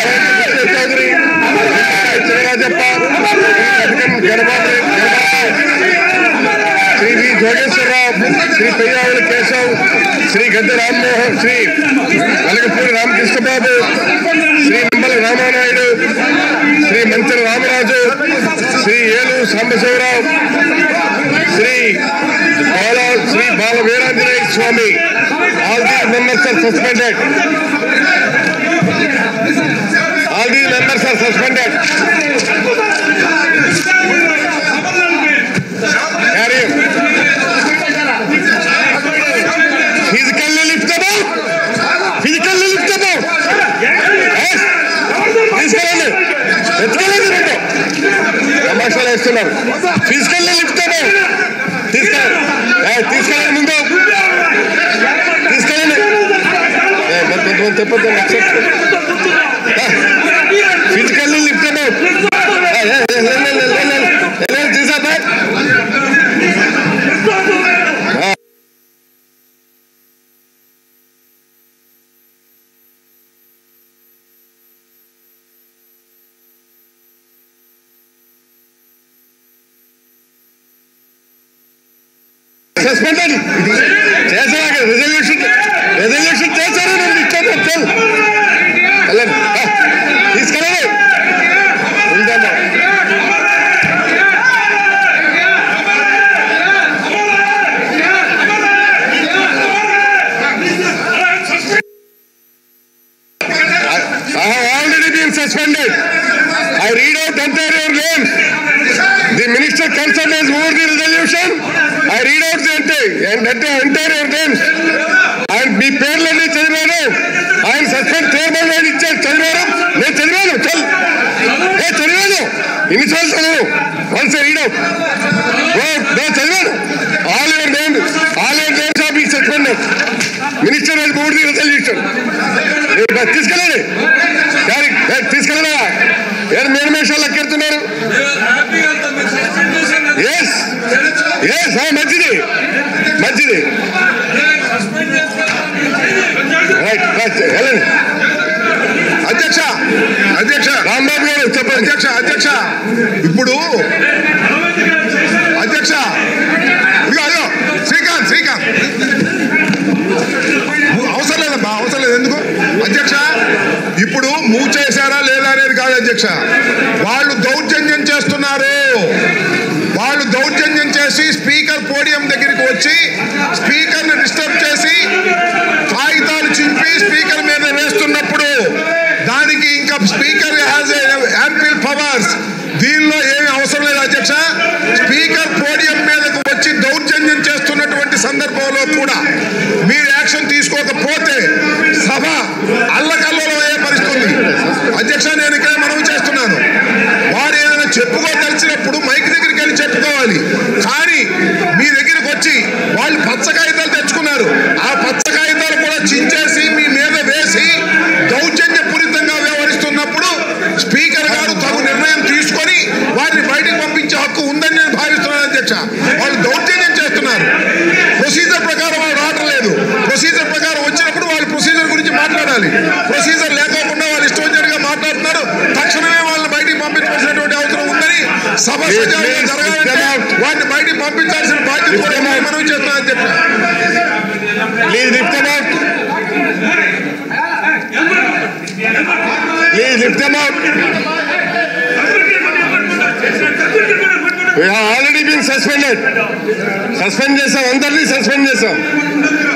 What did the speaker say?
చౌదరి చినరాజప్ప గణబాబు శ్రీ వి జోగేశ్వరరావు శ్రీ పెయ్యావుల కేశవ్ శ్రీ గద్దె రామ్మోహన్ శ్రీ వెలగపూడి రామకృష్ణబాబు శ్రీ నిమ్మల రామానాయుడు శ్రీ మంచల రామరాజు శ్రీ ఏలు సాంబశివరావు శ్రీ బాల శ్రీ బాల వీరాంజనేయ స్వామి all these members are suspended all these members are suspended physically లిఫ్టబుల్ physically లిఫ్టబుల్ తీసుకెళ్ళండి ఎత్తుకెళ్ళండి రెండు తమాషాలు వేస్తున్నారు ఫిజికల్లీ లిఫ్టబుల్ తీసుకెళ్ళండి ఏ, తీసుకెళ్ళండి ముందు తీసుకెళ్ళండి ఏ, మరి కొంతమంది చెప్పొద్దు ఫిజికల్లీ లిఫ్టబుల్ తీసా సస్పెండెడ్ చేసాక రిజల్యూషన్ రిజల్యూషన్ చేశారు నేను ఇచ్చాను చల్ వెళ్ళండి ఆ, తీసుకెళ్ళండి ఉందమ్మా I have already been suspended. I read out entire your names. The minister concerned has moved the resolution. I read out the entire, and entire, entire your names. And మీ పేర్లన్నీ చదివాను ఆయన సస్పెండ్ చైర్మన్ గారు ఇచ్చారు చదివాను నేను చదివాను చల్ నేను చదివాను ఇన్నిసార్లు చదివాను వన్స్ రీడ్ అవుట్ నేను చదివాను all your name all your names of ఈ suspended minister has moved the resolution. మీరు తీసుకెళ్ళండి గారి తీసుకెళ్ళరా ఏడు మేనమేషాలు ఎక్కెడుతున్నారు ఎస్ ఎస్ మంచిది మంచిది రైట్ రైట్ వెళ్ళండి అధ్యక్ష అధ్యక్ష రాంబాబు గారు చెప్పండి అధ్యక్ష అధ్యక్ష ఇప్పుడు అధ్యక్ష ఇదిగో అయ్యో శ్రీకాంత్ శ్రీకాంత్ అవసరం లేదమ్మా అవసరం లేదు ఎందుకు అధ్యక్ష ఇప్పుడు మూవ్ చేశారా లేదా అనేది కాదు అధ్యక్ష వాళ్ళు దౌర్జన్యం చేస్తున్నారు వాళ్ళు దౌర్జన్యం చేసి స్పీకర్ పోడియం దగ్గరికి వచ్చి స్పీకర్ ని డిస్టర్బ్ చేసి కాగితాలు చింపి స్పీకర్ మీద వేస్తున్నప్పుడు దానికి ఇంకా స్పీకర్ హ్యాస్ యాంపిల్ పవర్స్ దీనిలో ఏమి అవసరం లేదు అధ్యక్ష స్పీకర్ పోడియం మీదకు వచ్చి దౌర్జన్యం చేస్తున్నటువంటి సందర్భంలో కూడా మీరు యాక్షన్ తీసుకోకపోతే సభ అల్లకల్లలో అయ్యే పరిస్థితి ఉంది. అధ్యక్ష నేను ఇక్కడ మనవి చేస్తున్నాను వారు ఏదైనా చెప్పుకోదలిచినప్పుడు మైక్ దగ్గరికి వెళ్ళి చెప్పుకోవాలి కానీ మీ దగ్గరికి వచ్చి వాళ్ళు పచ్చ కాగితాలు తెచ్చుకున్నారు ఆ పచ్చ కాగితాలు కూడా చించేసి మీ మీద వేసి దౌర్జన్యపూరితంగా వ్యవహరిస్తున్నప్పుడు స్పీకర్ గారు తగు నిర్ణయం తీసుకొని వారిని బయటకు పంపించే హక్కు ఉందని నేను భావిస్తున్నాను అధ్యక్ష వాళ్ళు దౌర్జన్యం చేస్తున్నారు ప్రొసీజర్ ప్రకారం వాళ్ళు రావటం లేదు ప్రొసీజర్ ప్రకారం వచ్చినప్పుడు వాళ్ళు ప్రొసీజర్ గురించి మాట్లాడాలి ప్రొసీజర్ లేకోకుండా వాళ్ళు ఇష్టం వచ్చినట్టుగా మాట్లాడుతున్నారు తక్షణమే వాళ్ళని బయటికి పంపించవలసినటువంటి అవసరం ఉందని సభ Please, సజావుగా please, జరగాలంటే come out. వాటిని బయటికి పంపించాల్సిన బాధ్యత కూడా Come out. మనం చేస్తున్నాం అధ్యక్ష please lift them out please lift them out we have already been suspended suspend చేసాం అందరినీ సస్పెండ్ చేసాం